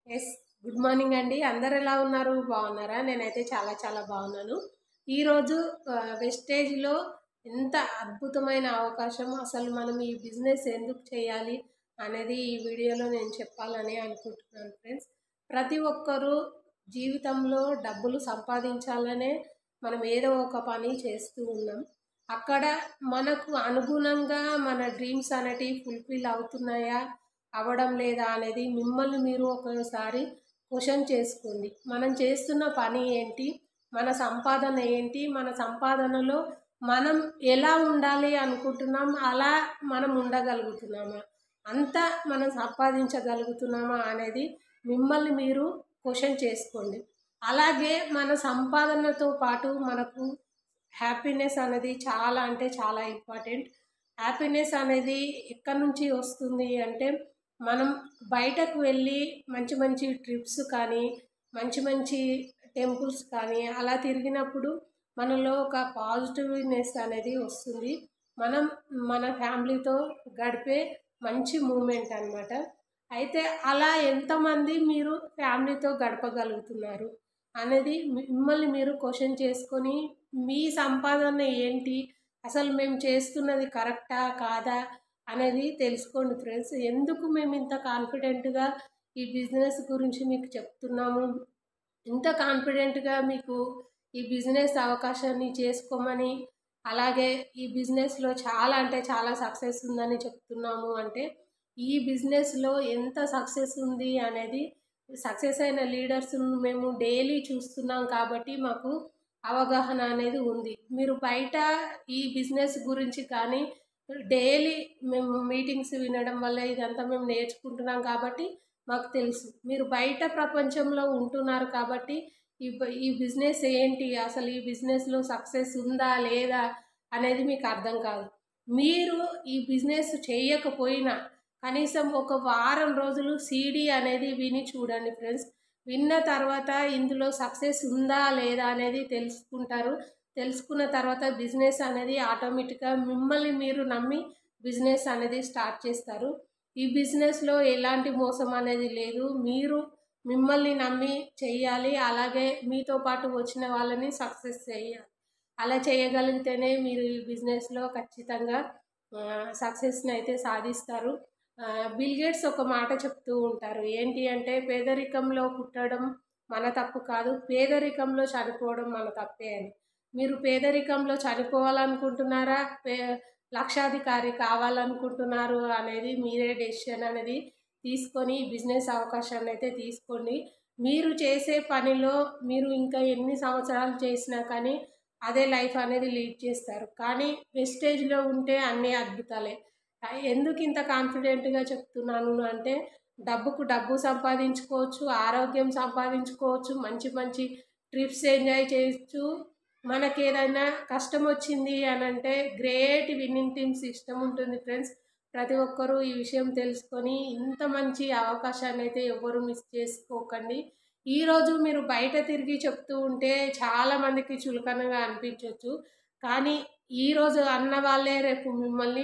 yes good morning అండి అందరు ఎలా ఉన్నారు బాగున్నారా నేనైతే చాలా చాలా బాగున్నాను ఈరోజు వెస్టేజ్లో ఎంత అద్భుతమైన అవకాశం అసలు మనం ఈ బిజినెస్ ఎందుకు చేయాలి అనేది ఈ వీడియోలో నేను చెప్పాలని అనుకుంటున్నాను ఫ్రెండ్స్ ప్రతి ఒక్కరూ జీవితంలో డబ్బులు సంపాదించాలనే మనం ఏదో ఒక పని చేస్తూ ఉన్నాం అక్కడ మనకు అనుగుణంగా మన డ్రీమ్స్ అనేటివి ఫుల్ఫిల్ అవుతున్నాయా అవ్వడం లేదా అనేది మిమ్మల్ని మీరు ఒకసారి క్వశ్చన్ చేసుకోండి మనం చేస్తున్న పని ఏంటి మన సంపాదన ఏంటి మన సంపాదనలో మనం ఎలా ఉండాలి అనుకుంటున్నాం అలా మనం ఉండగలుగుతున్నామా అంతా మనం సంపాదించగలుగుతున్నామా అనేది మిమ్మల్ని మీరు క్వశ్చన్ చేసుకోండి అలాగే మన సంపాదనతో పాటు మనకు హ్యాపీనెస్ అనేది చాలా అంటే చాలా ఇంపార్టెంట్ హ్యాపీనెస్ అనేది ఎక్కడి నుంచి వస్తుంది అంటే మనం బయటకు వెళ్ళి మంచి మంచి ట్రిప్స్ కానీ మంచి మంచి టెంపుల్స్ కానీ అలా తిరిగినప్పుడు మనలో ఒక పాజిటివ్నెస్ అనేది వస్తుంది మనం మన ఫ్యామిలీతో గడిపే మంచి మూమెంట్ అనమాట అయితే అలా ఎంతమంది మీరు ఫ్యామిలీతో గడపగలుగుతున్నారు అనేది మిమ్మల్ని మీరు క్వశ్చన్ చేసుకొని మీ సంపాదన ఏంటి అసలు మేము చేస్తున్నది కరెక్టా కాదా అనేది తెలుసుకోండి ఫ్రెండ్స్ ఎందుకు మేము ఇంత కాన్ఫిడెంట్గా ఈ బిజినెస్ గురించి మీకు చెప్తున్నాము ఇంత కాన్ఫిడెంట్గా మీకు ఈ బిజినెస్ అవకాశాన్ని చేసుకోమని అలాగే ఈ బిజినెస్లో చాలా అంటే చాలా సక్సెస్ ఉందని చెప్తున్నాము అంటే ఈ బిజినెస్లో ఎంత సక్సెస్ ఉంది అనేది సక్సెస్ అయిన లీడర్స్ మేము డైలీ చూస్తున్నాం కాబట్టి మాకు అవగాహన అనేది ఉంది మీరు బయట ఈ బిజినెస్ గురించి కానీ డైలీ మేము మీటింగ్స్ వినడం వల్ల ఇదంతా మేము నేర్చుకుంటున్నాం కాబట్టి మాకు తెలుసు మీరు బయట ప్రపంచంలో ఉంటున్నారు కాబట్టి ఈ ఈ బిజినెస్ ఏంటి అసలు ఈ బిజినెస్లో సక్సెస్ ఉందా లేదా అనేది మీకు అర్థం కాదు మీరు ఈ బిజినెస్ చేయకపోయినా కనీసం ఒక వారం రోజులు సీడీ అనేది విని చూడండి ఫ్రెండ్స్ విన్న తర్వాత ఇందులో సక్సెస్ ఉందా లేదా అనేది తెలుసుకుంటారు తెలుసుకున్న తర్వాత బిజినెస్ అనేది ఆటోమేటిక్గా మిమ్మల్ని మీరు నమ్మి బిజినెస్ అనేది స్టార్ట్ చేస్తారు ఈ బిజినెస్లో ఎలాంటి మోసం అనేది లేదు మీరు మిమ్మల్ని నమ్మి చేయాలి అలాగే మీతో పాటు వచ్చిన వాళ్ళని సక్సెస్ చేయాలి అలా చేయగలిగితేనే మీరు ఈ బిజినెస్లో ఖచ్చితంగా సక్సెస్ని అయితే సాధిస్తారు బిల్ గేట్స్ ఒక మాట చెప్తూ ఉంటారు ఏంటి అంటే పేదరికంలో పుట్టడం మన తప్పు కాదు పేదరికంలో చనిపోవడం మన తప్పే అని మీరు పేదరికంలో చనిపోవాలనుకుంటున్నారా పే లక్షాధికారి కావాలనుకుంటున్నారు అనేది మీరే డెసిషన్ అనేది తీసుకొని బిజినెస్ అవకాశాన్ని అయితే తీసుకోండి మీరు చేసే పనిలో మీరు ఇంకా ఎన్ని సంవత్సరాలు చేసినా కానీ అదే లైఫ్ అనేది లీడ్ చేస్తారు కానీ వెస్టేజ్లో ఉంటే అన్నీ అద్భుతాలే ఎందుకు ఇంత కాన్ఫిడెంట్గా చెప్తున్నాను అంటే డబ్బుకు డబ్బు సంపాదించుకోవచ్చు ఆరోగ్యం సంపాదించుకోవచ్చు మంచి మంచి ట్రిప్స్ ఎంజాయ్ చేయొచ్చు మనకి ఏదైనా కష్టం వచ్చింది అని అంటే గ్రేట్ విన్నింగ్ టీమ్ సిస్టమ్ ఉంటుంది ఫ్రెండ్స్ ప్రతి ఒక్కరూ ఈ విషయం తెలుసుకొని ఇంత మంచి అవకాశాన్ని అయితే ఎవరు మిస్ చేసుకోకండి ఈరోజు మీరు బయట తిరిగి చెప్తూ ఉంటే చాలామందికి చులకనగా అనిపించవచ్చు కానీ ఈరోజు అన్న వాళ్ళే రేపు మిమ్మల్ని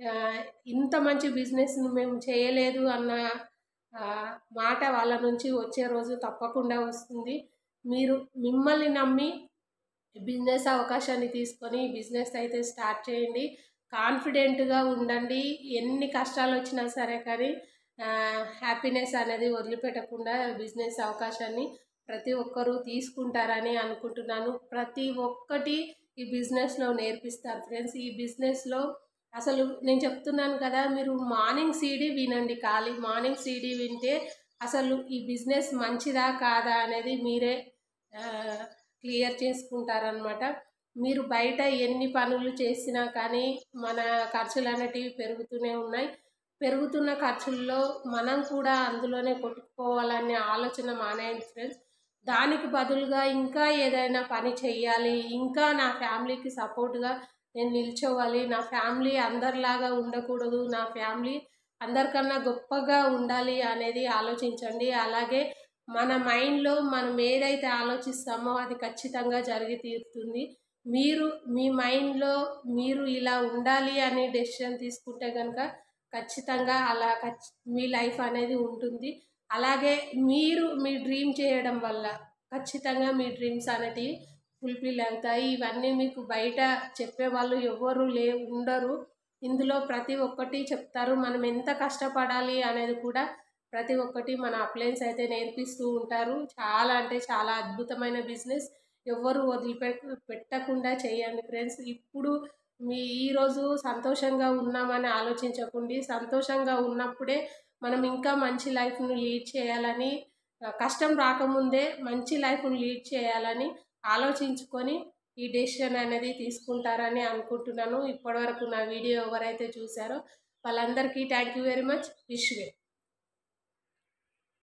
ఇంత మంచి బిజినెస్ను మేము చేయలేదు అన్న మాట వాళ్ళ నుంచి వచ్చే రోజు తప్పకుండా వస్తుంది మీరు మిమ్మల్ని నమ్మి బిజినెస్ అవకాశాన్ని తీసుకొని బిజినెస్ అయితే స్టార్ట్ చేయండి కాన్ఫిడెంట్గా ఉండండి ఎన్ని కష్టాలు వచ్చినా సరే కానీ హ్యాపీనెస్ అనేది వదిలిపెట్టకుండా బిజినెస్ అవకాశాన్ని ప్రతి ఒక్కరూ తీసుకుంటారని అనుకుంటున్నాను ప్రతి ఒక్కటి ఈ బిజినెస్లో నేర్పిస్తారు ఫ్రెండ్స్ ఈ బిజినెస్లో అసలు నేను చెప్తున్నాను కదా మీరు మార్నింగ్ సీడీ వినండి ఖాళీ మార్నింగ్ సీడీ వింటే అసలు ఈ బిజినెస్ మంచిదా కాదా అనేది మీరే క్లియర్ చేసుకుంటారనమాట మీరు బయట ఎన్ని పనులు చేసినా కానీ మన ఖర్చులు అనేటివి పెరుగుతూనే ఉన్నాయి పెరుగుతున్న ఖర్చుల్లో మనం కూడా అందులోనే కొట్టుకోవాలనే ఆలోచన మానేయండి ఫ్రెండ్స్ దానికి బదులుగా ఇంకా ఏదైనా పని చెయ్యాలి ఇంకా నా ఫ్యామిలీకి సపోర్ట్గా నేను నిల్చోవాలి నా ఫ్యామిలీ అందరిలాగా ఉండకూడదు నా ఫ్యామిలీ అందరికన్నా గొప్పగా ఉండాలి అనేది ఆలోచించండి అలాగే మన మైండ్లో మనం ఏదైతే ఆలోచిస్తామో అది ఖచ్చితంగా జరిగి తీరుతుంది మీరు మీ మైండ్లో మీరు ఇలా ఉండాలి అనే డెసిషన్ తీసుకుంటే కనుక ఖచ్చితంగా అలా ఖచ్చి మీ లైఫ్ అనేది ఉంటుంది అలాగే మీరు మీ డ్రీమ్ చేయడం వల్ల ఖచ్చితంగా మీ డ్రీమ్స్ అనేటివి ఫుల్ఫిల్ అవుతాయి ఇవన్నీ మీకు బయట చెప్పేవాళ్ళు ఎవ్వరు లే ఉండరు ఇందులో ప్రతి ఒక్కటి చెప్తారు మనం ఎంత కష్టపడాలి అనేది కూడా ప్రతి ఒక్కటి మన అప్లయన్స్ అయితే నేర్పిస్తూ ఉంటారు చాలా అంటే చాలా అద్భుతమైన బిజినెస్ ఎవ్వరు వదిలిపె పెట్టకుండా చేయండి ఫ్రెండ్స్ ఇప్పుడు మీ ఈరోజు సంతోషంగా ఉన్నామని ఆలోచించకండి సంతోషంగా ఉన్నప్పుడే మనం ఇంకా మంచి లైఫ్ను లీడ్ చేయాలని కష్టం రాకముందే మంచి లైఫ్ను లీడ్ చేయాలని ఆలోచించుకొని ఈ డెసిషన్ అనేది తీసుకుంటారని అనుకుంటున్నాను ఇప్పటివరకు నా వీడియో ఎవరైతే చూసారో వాళ్ళందరికీ థ్యాంక్ యూ వెరీ మచ్ విష్ వే